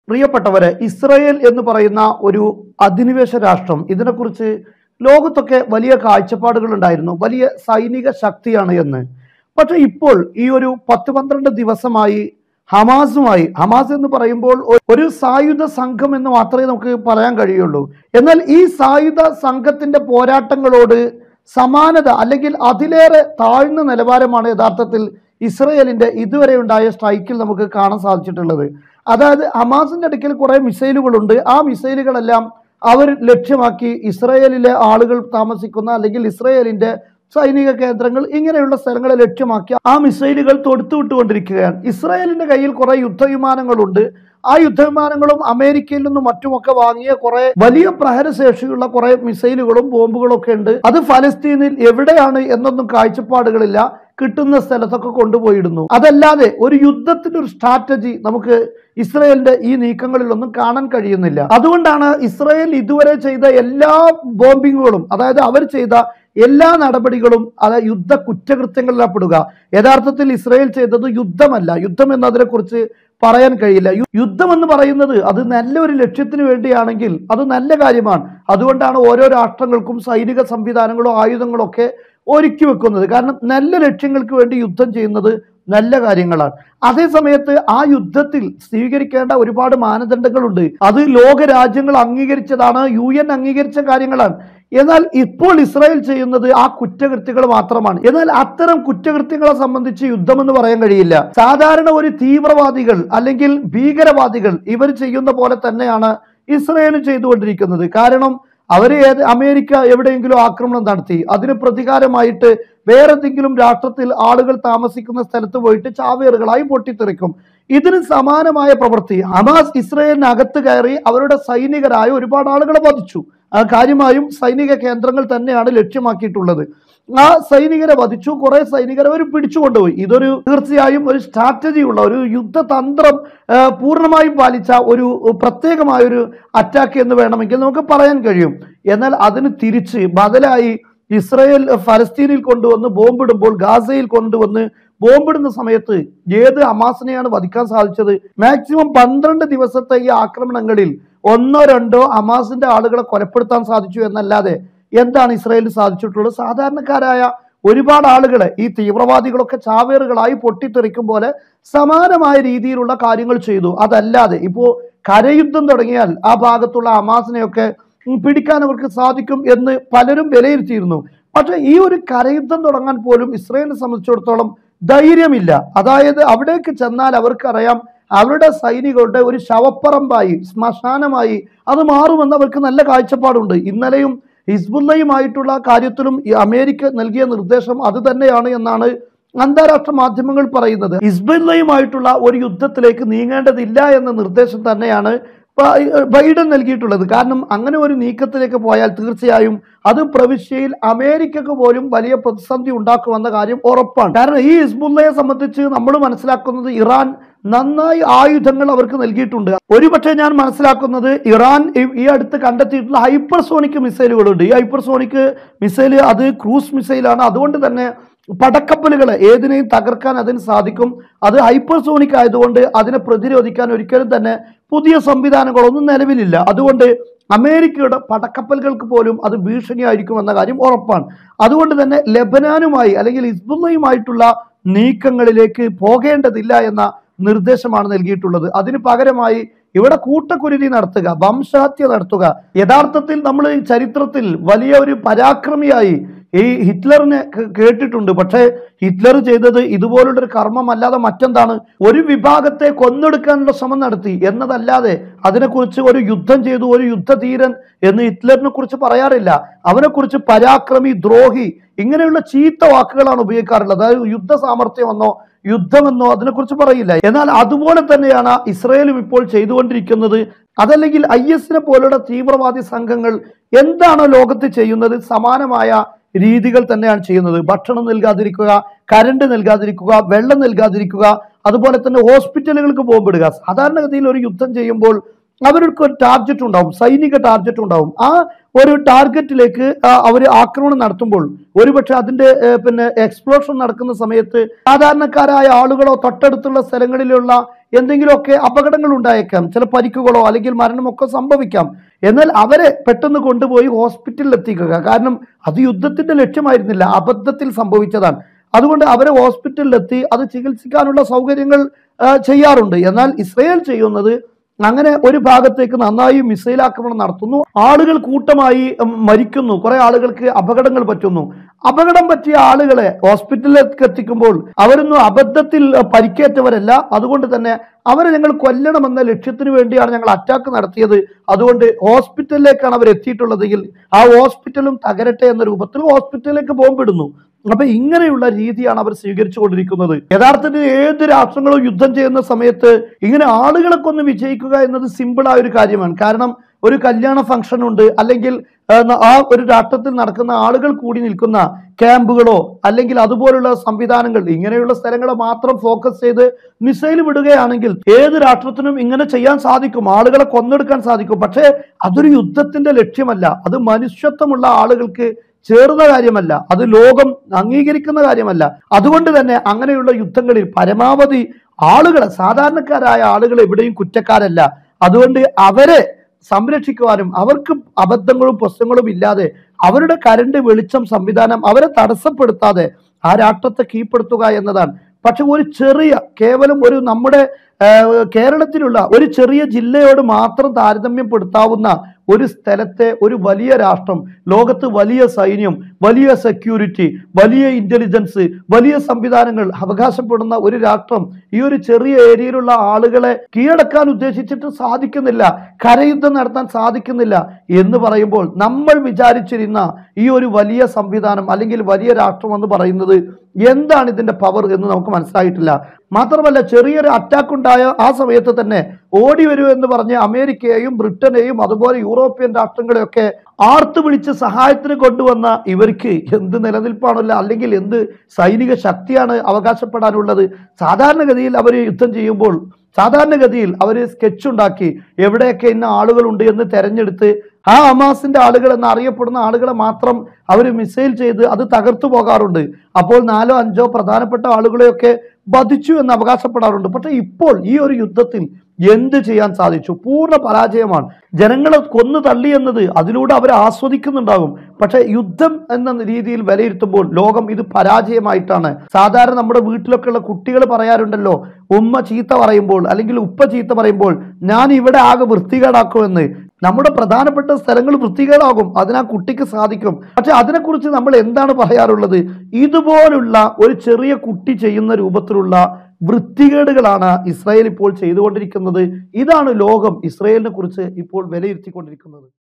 പ്രിയപ്പെട്ടവരെ ഇസ്രയേൽ എന്ന് പറയുന്ന ഒരു അധിനിവേശ രാഷ്ട്രം ഇതിനെക്കുറിച്ച് ലോകത്തൊക്കെ വലിയ കാഴ്ചപ്പാടുകൾ ഉണ്ടായിരുന്നു വലിയ സൈനിക ശക്തിയാണ് എന്ന് പക്ഷെ ഇപ്പോൾ ഈ ഒരു പത്ത് പന്ത്രണ്ട് ദിവസമായി ഹമാസുമായി ഹമാസ് എന്ന് പറയുമ്പോൾ ഒ- ഒരു സായുധ സംഘം എന്ന് മാത്രമേ നമുക്ക് പറയാൻ കഴിയുള്ളൂ എന്നാൽ ഈ സായുധ സംഘത്തിന്റെ പോരാട്ടങ്ങളോട് സമാനത അല്ലെങ്കിൽ അതിലേറെ താഴ്ന്ന നിലവാരമാണ് യഥാർത്ഥത്തിൽ ഇസ്രയേലിന്റെ ഇതുവരെ ഉണ്ടായ സ്ട്രൈക്കിൽ നമുക്ക് കാണാൻ സാധിച്ചിട്ടുള്ളത് അതായത് ഹമാസിന്റെ അടുക്കൽ കുറെ മിസൈലുകളുണ്ട് ആ മിസൈലുകളെല്ലാം അവർ ലക്ഷ്യമാക്കി ഇസ്രയേലിലെ ആളുകൾ താമസിക്കുന്ന അല്ലെങ്കിൽ ഇസ്രയേലിന്റെ സൈനിക കേന്ദ്രങ്ങൾ ഇങ്ങനെയുള്ള സ്ഥലങ്ങളെ ലക്ഷ്യമാക്കി ആ മിസൈലുകൾ തൊടുത്തു വിട്ടുകൊണ്ടിരിക്കുകയാണ് ഇസ്രായേലിന്റെ കയ്യിൽ കുറെ യുദ്ധവിമാനങ്ങളുണ്ട് ആ യുദ്ധവിമാനങ്ങളും അമേരിക്കയിൽ നിന്നും മറ്റുമൊക്കെ വാങ്ങിയ കുറെ വലിയ പ്രഹരശേഷിയുള്ള കുറെ മിസൈലുകളും ബോംബുകളും ഒക്കെ ഉണ്ട് അത് ഫലസ്തീനിൽ എവിടെയാണ് എന്നൊന്നും കാഴ്ചപ്പാടുകളില്ല കിട്ടുന്ന സ്ഥലത്തൊക്കെ കൊണ്ടുപോയിടുന്നു അതല്ലാതെ ഒരു യുദ്ധത്തിന്റെ ഒരു സ്ട്രാറ്റജി നമുക്ക് ഇസ്രയേലിന്റെ ഈ നീക്കങ്ങളിലൊന്നും കാണാൻ കഴിയുന്നില്ല അതുകൊണ്ടാണ് ഇസ്രയേൽ ഇതുവരെ ചെയ്ത എല്ലാ ബോംബിങ്ങുകളും അതായത് അവർ ചെയ്ത എല്ലാ നടപടികളും അത് യുദ്ധ കുറ്റകൃത്യങ്ങളിലപ്പെടുക യഥാർത്ഥത്തിൽ ഇസ്രയേൽ ചെയ്തത് യുദ്ധമല്ല യുദ്ധം എന്നതിനെ കുറിച്ച് പറയാൻ കഴിയില്ല യു- യുദ്ധം എന്ന് പറയുന്നത് അത് നല്ലൊരു ലക്ഷ്യത്തിന് വേണ്ടിയാണെങ്കിൽ അത് നല്ല കാര്യമാണ് അതുകൊണ്ടാണ് ഓരോ രാഷ്ട്രങ്ങൾക്കും സൈനിക സംവിധാനങ്ങളോ ആയുധങ്ങളോ ഒക്കെ ഒരുക്കി വെക്കുന്നത് കാരണം നല്ല ലക്ഷ്യങ്ങൾക്ക് വേണ്ടി യുദ്ധം ചെയ്യുന്നത് നല്ല കാര്യങ്ങളാണ് അതേ സമയത്ത് ആ യുദ്ധത്തിൽ സ്വീകരിക്കേണ്ട ഒരുപാട് മാനദണ്ഡങ്ങളുണ്ട് അത് ലോക രാജ്യങ്ങൾ അംഗീകരിച്ചതാണ് യു എൻ അംഗീകരിച്ച കാര്യങ്ങളാണ് എന്നാൽ ഇപ്പോൾ ഇസ്രായേൽ ചെയ്യുന്നത് ആ കുറ്റകൃത്യങ്ങൾ മാത്രമാണ് എന്നാൽ അത്തരം കുറ്റകൃത്യങ്ങളെ സംബന്ധിച്ച് യുദ്ധമെന്ന് പറയാൻ കഴിയില്ല സാധാരണ ഒരു തീവ്രവാദികൾ അല്ലെങ്കിൽ ഭീകരവാദികൾ ഇവർ ചെയ്യുന്ന പോലെ തന്നെയാണ് ഇസ്രായേലും ചെയ്തുകൊണ്ടിരിക്കുന്നത് കാരണം അവര് ഏത് അമേരിക്ക എവിടെയെങ്കിലും ആക്രമണം നടത്തി അതിന് പ്രതികാരമായിട്ട് വേറെന്തെങ്കിലും രാഷ്ട്രത്തിൽ ആളുകൾ താമസിക്കുന്ന സ്ഥലത്ത് പോയിട്ട് ചാവേറുകളായി പൊട്ടിത്തെറിക്കും ഇതിന് സമാനമായ പ്രവൃത്തി ഹമാസ് ഇസ്രയേലിനകത്ത് കയറി അവരുടെ സൈനികരായ ഒരുപാട് ആളുകളെ വധിച്ചു ആ കാര്യമായും സൈനിക കേന്ദ്രങ്ങൾ തന്നെയാണ് ലക്ഷ്യമാക്കിയിട്ടുള്ളത് ആ സൈനികരെ വധിച്ചു കുറെ സൈനികരെ അവർ പിടിച്ചുകൊണ്ടുപോയി ഇതൊരു തീർച്ചയായും ഒരു സ്ട്രാറ്റജി ഉള്ള ഒരു യുദ്ധതന്ത്രം ആ, പൂർണ്ണമായും പാലിച്ച ഒരു പ്രത്യേകമായ ഒരു അറ്റാക്ക് എന്ന് വേണമെങ്കിൽ നമുക്ക് പറയാൻ കഴിയും എന്നാൽ അതിന് തിരിച്ച് ബദലായി ഇസ്രയേൽ ഫലസ്തീനിൽ കൊണ്ടുവന്ന് ബോംബിടുമ്പോൾ ഗാസയിൽ കൊണ്ടുവന്ന് ബോംബിടുന്ന സമയത്ത് ഏത് ഹമാസിനെയാണ് വധിക്കാൻ സാധിച്ചത് മാക്സിമം പന്ത്രണ്ട് ദിവസത്തെ ഈ ആക്രമണങ്ങളിൽ ഒന്നോ രണ്ടോ ഹമാസിന്റെ ആളുകളെ കൊലപ്പെടുത്താൻ സാധിച്ചു എന്നല്ലാതെ എന്താണ് ഇസ്രായേലിന് സാധിച്ചിട്ടുള്ളത് സാധാരണക്കാരായ ഒരുപാട് ആളുകളെ ഈ തീവ്രവാദികളൊക്കെ ചാവേറുകളായി പൊട്ടിത്തെറിക്കും പോലെ സമാനമായ രീതിയിലുള്ള കാര്യങ്ങൾ ചെയ്തു അതല്ലാതെ ഇപ്പോ കരയുദ്ധം തുടങ്ങിയാൽ ആ ഭാഗത്തുള്ള ഹമാസിനെയൊക്കെ ഉം, പിടിക്കാൻ അവർക്ക് സാധിക്കും എന്ന് പലരും വിലയിരുത്തിയിരുന്നു പക്ഷെ ഈ ഒരു കരയുദ്ധം തുടങ്ങാൻ പോലും ഇസ്രയേലിനെ സംബന്ധിച്ചിടത്തോളം ധൈര്യമില്ല അതായത് അവിടേക്ക് ചെന്നാൽ അവർക്കറിയാം അവരുടെ സൈനികരുടെ ഒരു ശവപ്പറമ്പായി ശ്മശാനമായി അത് മാറുമെന്ന് അവർക്ക് നല്ല കാഴ്ചപ്പാടുണ്ട് ഇന്നലെയും ഹിസ്ബുല്ലയുമായിട്ടുള്ള കാര്യത്തിലും ഈ അമേരിക്ക നൽകിയ നിർദ്ദേശം അത് തന്നെയാണ് എന്നാണ് അന്താരാഷ്ട്ര മാധ്യമങ്ങൾ പറയുന്നത് ഹിസ്ബുല്ലയുമായിട്ടുള്ള ഒരു യുദ്ധത്തിലേക്ക് നീങ്ങേണ്ടതില്ല എന്ന നിർദ്ദേശം തന്നെയാണ് ബൈ- ബൈഡൻ നൽകിയിട്ടുള്ളത് കാരണം അങ്ങനെ ഒരു നീക്കത്തിലേക്ക് പോയാൽ തീർച്ചയായും അത് പ്രവിശ്യയിൽ അമേരിക്കക്ക് പോലും വലിയ പ്രതിസന്ധി ഉണ്ടാക്കുമെന്ന കാര്യം ഉറപ്പാണ് കാരണം ഈ ഹിസ്ബുല്ലയെ സംബന്ധിച്ച് നമ്മൾ മനസ്സിലാക്കുന്നത് ഇറാൻ നന്നായി ആയുധങ്ങൾ അവർക്ക് നൽകിയിട്ടുണ്ട് ഒരുപക്ഷെ ഞാൻ മനസ്സിലാക്കുന്നത് ഇറാൻ ഈ- ഈ അടുത്ത് കണ്ടെത്തിയിട്ടുള്ള ഹൈപ്പർസോണിക് മിസൈലുകളുണ്ട് ഈ ഹൈപ്പർസോണിക് മിസൈൽ അത് ക്രൂസ് മിസൈലാണ് അതുകൊണ്ട് തന്നെ പടക്കപ്പലുകളെ ഏതിനെയും തകർക്കാൻ അതിന് സാധിക്കും അത് ഹൈപ്പർസോണിക് ആയതുകൊണ്ട് അതിനെ പ്രതിരോധിക്കാൻ ഒരിക്കലും തന്നെ പുതിയ സംവിധാനങ്ങളൊന്നും നിലവിലില്ല അതുകൊണ്ട് അമേരിക്കയുടെ പടക്കപ്പലുകൾക്ക് പോലും അത് ഭീഷണിയായിരിക്കും എന്ന കാര്യം ഉറപ്പാണ് അതുകൊണ്ട് തന്നെ ലെബനാനുമായി അല്ലെങ്കിൽ ഹിസ്ബുല്ലയുമായിട്ടുള്ള നീക്കങ്ങളിലേക്ക് പോകേണ്ടതില്ല എന്ന നിർദ്ദേശമാണ് നൽകിയിട്ടുള്ളത് അതിന് പകരമായി ഇവിടെ കൂട്ടക്കുരുതി നടത്തുക വംശഹത്യ നടത്തുക യഥാർത്ഥത്തിൽ നമ്മൾ ഈ ചരിത്രത്തിൽ വലിയ ഒരു പരാക്രമിയായി ഈ ഹിറ്റ്ലറിനെ കേ- കേട്ടിട്ടുണ്ട് പക്ഷേ ഹിറ്റ്ലർ ചെയ്തത് ഇതുപോലുള്ള ഒരു കർമ്മമല്ലാതെ മറ്റെന്താണ് ഒരു വിഭാഗത്തെ കൊന്നെടുക്കാനുള്ള ശ്രമം നടത്തി എന്നതല്ലാതെ അതിനെക്കുറിച്ച് ഒരു യുദ്ധം ചെയ്തു ഒരു യുദ്ധധീരൻ എന്ന് ഹിറ്റ്ലറിനെ കുറിച്ച് പറയാറില്ല അവനെക്കുറിച്ച് പരാക്രമി ദ്രോഹി ഇങ്ങനെയുള്ള ചീത്ത വാക്കുകളാണ് ഉപയോഗിക്കാറുള്ളത് അതായത് യുദ്ധ സാമർഥ്യമെന്നോ യുദ്ധമെന്നോ അതിനെക്കുറിച്ച് പറയില്ല എന്നാൽ അതുപോലെ തന്നെയാണ് ഇസ്രയേലും ഇപ്പോൾ ചെയ്തുകൊണ്ടിരിക്കുന്നത് അതല്ലെങ്കിൽ ഐ എസിനെ പോലുള്ള തീവ്രവാദി സംഘങ്ങൾ എന്താണോ ലോകത്ത് ചെയ്യുന്നത് സമാനമായ രീതികൾ തന്നെയാണ് ചെയ്യുന്നത് ഭക്ഷണം നൽകാതിരിക്കുക കരണ്ട് നൽകാതിരിക്കുക വെള്ളം നൽകാതിരിക്കുക അതുപോലെ തന്നെ ഹോസ്പിറ്റലുകൾക്ക് ബോംബിടുക സാധാരണഗതിയിൽ ഒരു യുദ്ധം ചെയ്യുമ്പോൾ അവർക്ക് ഒരു ടാർഗറ്റ് ഉണ്ടാവും സൈനിക ടാർഗറ്റ് ഉണ്ടാവും ആ ഒരു ടാർഗറ്റിലേക്ക് അവർ ആക്രമണം നടത്തുമ്പോൾ ഒരുപക്ഷെ അതിന്റെ ഏ, പിന്നെ എക്സ്പ്ലോഷൻ നടക്കുന്ന സമയത്ത് സാധാരണക്കാരായ ആളുകളോ തൊട്ടടുത്തുള്ള സ്ഥലങ്ങളിലുള്ള എന്തെങ്കിലുമൊക്കെ അപകടങ്ങൾ ഉണ്ടായേക്കാം ചില പരിക്കുകളോ അല്ലെങ്കിൽ മരണമൊക്കെ സംഭവിക്കാം എന്നാൽ അവരെ പെട്ടെന്ന് കൊണ്ടുപോയി ഹോസ്പിറ്റലിൽ എത്തിക്കുക കാരണം അത് യുദ്ധത്തിന്റെ ലക്ഷ്യമായിരുന്നില്ല അബദ്ധത്തിൽ സംഭവിച്ചതാണ് അതുകൊണ്ട് അവരെ ഹോസ്പിറ്റലിൽ എത്തി അത് ചികിത്സിക്കാനുള്ള സൗകര്യങ്ങൾ ആ, ചെയ്യാറുണ്ട് എന്നാൽ ഇസ്രയേൽ ചെയ്യുന്നത് അങ്ങനെ ഒരു ഭാഗത്തേക്ക് നന്നായി മിസൈൽ ആക്രമണം നടത്തുന്നു ആളുകൾ കൂട്ടമായി ഉം, മരിക്കുന്നു കുറെ ആളുകൾക്ക് അപകടങ്ങൾ പറ്റുന്നു അപകടം പറ്റിയ ആളുകളെ ഹോസ്പിറ്റലിലേക്ക് എത്തിക്കുമ്പോൾ അവരൊന്നും അബദ്ധത്തിൽ അഹ്, പരിക്കേറ്റവരല്ല അതുകൊണ്ട് തന്നെ അവരെ ഞങ്ങൾ കൊല്ലണമെന്ന ലക്ഷ്യത്തിന് വേണ്ടിയാണ് ഞങ്ങൾ അറ്റാക്ക് നടത്തിയത് അതുകൊണ്ട് ഹോസ്പിറ്റലിലേക്കാണ് അവർ എത്തിയിട്ടുള്ളതെങ്കിൽ ആ ഹോസ്പിറ്റലും തകരട്ടെ എന്ന രൂപത്തിൽ ഹോസ്പിറ്റലിലേക്ക് ബോംബിടുന്നു അപ്പൊ ഇങ്ങനെയുള്ള രീതിയാണ് അവർ സ്വീകരിച്ചു കൊണ്ടിരിക്കുന്നത് യഥാർത്ഥത്തിൽ ഏത് രാഷ്ട്രങ്ങളും യുദ്ധം ചെയ്യുന്ന സമയത്ത് ഇങ്ങനെ ആളുകളെ കൊന്ന് വിജയിക്കുക എന്നത് സിമ്പിളായ ഒരു കാര്യമാണ് കാരണം ഒരു കല്യാണ ഫംഗ്ഷൻ ഉണ്ട് അല്ലെങ്കിൽ ആ, ന- ആ ഒരു രാഷ്ട്രത്തിൽ നടക്കുന്ന ആളുകൾ കൂടി നിൽക്കുന്ന ക്യാമ്പുകളോ അല്ലെങ്കിൽ അതുപോലുള്ള സംവിധാനങ്ങൾ ഇങ്ങനെയുള്ള സ്ഥലങ്ങളെ മാത്രം ഫോക്കസ് ചെയ്ത് മിസൈൽ വിടുകയാണെങ്കിൽ ഏത് രാഷ്ട്രത്തിനും ഇങ്ങനെ ചെയ്യാൻ സാധിക്കും ആളുകളെ കൊന്നെടുക്കാൻ സാധിക്കും പക്ഷേ അതൊരു യുദ്ധത്തിന്റെ ലക്ഷ്യമല്ല അത് മനുഷ്യത്വമുള്ള ആളുകൾക്ക് ചേർന്ന കാര്യമല്ല അത് ലോകം അംഗീകരിക്കുന്ന കാര്യമല്ല അതുകൊണ്ട് തന്നെ അങ്ങനെയുള്ള യുദ്ധങ്ങളിൽ പരമാവധി ആളുകളെ സാധാരണക്കാരായ ആളുകൾ എവിടെയും കുറ്റക്കാരല്ല അതുകൊണ്ട് അവരെ സംരക്ഷിക്കുവാനും അവർക്ക് അബദ്ധങ്ങളും പ്രശ്നങ്ങളും ഇല്ലാതെ അവരുടെ കരണ്ട് വെളിച്ചം സംവിധാനം അവരെ തടസ്സപ്പെടുത്താതെ ആ രാഷ്ട്രത്തെ കീഴ്പ്പെടുത്തുക എന്നതാണ് പക്ഷെ ഒരു ചെറിയ കേവലം ഒരു നമ്മുടെ ആ, കേരളത്തിലുള്ള ഒരു ചെറിയ ജില്ലയോട് മാത്രം താരതമ്യപ്പെടുത്താവുന്ന ഒരു സ്ഥലത്തെ ഒരു വലിയ രാഷ്ട്രം ലോകത്ത് വലിയ സൈന്യം വലിയ സെക്യൂരിറ്റി വലിയ ഇന്റലിജൻസ് വലിയ സംവിധാനങ്ങൾ അവകാശപ്പെടുന്ന ഒരു രാഷ്ട്രം ഈ ഒരു ചെറിയ ഏരിയയിലുള്ള ആളുകളെ കീഴടക്കാൻ ഉദ്ദേശിച്ചിട്ട് സാധിക്കുന്നില്ല കരയുദ്ധം നടത്താൻ സാധിക്കുന്നില്ല എന്ന് പറയുമ്പോൾ നമ്മൾ വിചാരിച്ചിരുന്ന ഈ ഒരു വലിയ സംവിധാനം അല്ലെങ്കിൽ വലിയ രാഷ്ട്രം എന്ന് പറയുന്നത് എന്താണ് ഇതിന്റെ പവർ എന്ന് നമുക്ക് മനസ്സിലായിട്ടില്ല മാത്രമല്ല ചെറിയൊരു അറ്റാക്ക് ഉണ്ടായ ആ സമയത്ത് തന്നെ ഓടി വരൂ എന്ന് പറഞ്ഞ് അമേരിക്കയെയും ബ്രിട്ടനെയും അതുപോലെ യൂറോപ്യൻ രാഷ്ട്രങ്ങളെയൊക്കെ ആർത്തു വിളിച്ച് സഹായത്തിന് കൊണ്ടുവന്ന ഇവർക്ക് എന്ത് നിലനിൽപ്പാണല്ലോ അല്ലെങ്കിൽ എന്ത് സൈനിക ശക്തിയാണ് അവകാശപ്പെടാനുള്ളത് സാധാരണഗതിയിൽ അവർ യുദ്ധം ചെയ്യുമ്പോൾ സാധാരണഗതിയിൽ അവർ സ്കെച്ച് ഉണ്ടാക്കി എവിടെയൊക്കെ ഇന്ന ആളുകളുണ്ട് എന്ന് തെരഞ്ഞെടുത്ത് ആ ഹമാസിന്റെ ആളുകൾ എന്ന് അറിയപ്പെടുന്ന ആളുകളെ മാത്രം അവർ മിസൈൽ ചെയ്ത് അത് തകർത്തു പോകാറുണ്ട് അപ്പോൾ നാലോ അഞ്ചോ പ്രധാനപ്പെട്ട ആളുകളെയൊക്കെ വധിച്ചു എന്ന് അവകാശപ്പെടാറുണ്ട് പക്ഷെ ഇപ്പോൾ ഈ ഒരു യുദ്ധത്തിൽ എന്ത് ചെയ്യാൻ സാധിച്ചു പൂർണ്ണ പരാജയമാണ് ജനങ്ങളെ കൊന്നു തള്ളി എന്നത് അതിലൂടെ അവർ ആസ്വദിക്കുന്നുണ്ടാകും പക്ഷെ യുദ്ധം എന്ന രീതിയിൽ വിലയിരുത്തുമ്പോൾ ലോകം ഇത് പരാജയമായിട്ടാണ് സാധാരണ നമ്മുടെ വീട്ടിലൊക്കെ ഉള്ള കുട്ടികൾ പറയാറുണ്ടല്ലോ ഉമ്മ ചീത്ത പറയുമ്പോൾ അല്ലെങ്കിൽ ഉപ്പ ചീത്ത പറയുമ്പോൾ ഞാൻ ഇവിടെ ആകെ വൃത്തികേടാക്കുമെന്ന് നമ്മുടെ പ്രധാനപ്പെട്ട സ്ഥലങ്ങൾ വൃത്തികേടാകും അതിന് ആ കുട്ടിക്ക് സാധിക്കും പക്ഷെ അതിനെക്കുറിച്ച് നമ്മൾ എന്താണ് പറയാറുള്ളത് ഇതുപോലുള്ള ഒരു ചെറിയ കുട്ടി ചെയ്യുന്ന രൂപത്തിലുള്ള വൃത്തികേടുകളാണ് ഇസ്രായേൽ ഇപ്പോൾ ചെയ്തുകൊണ്ടിരിക്കുന്നത് ഇതാണ് ലോകം ഇസ്രായേലിനെ കുറിച്ച് ഇപ്പോൾ വിലയിരുത്തിക്കൊണ്ടിരിക്കുന്നത്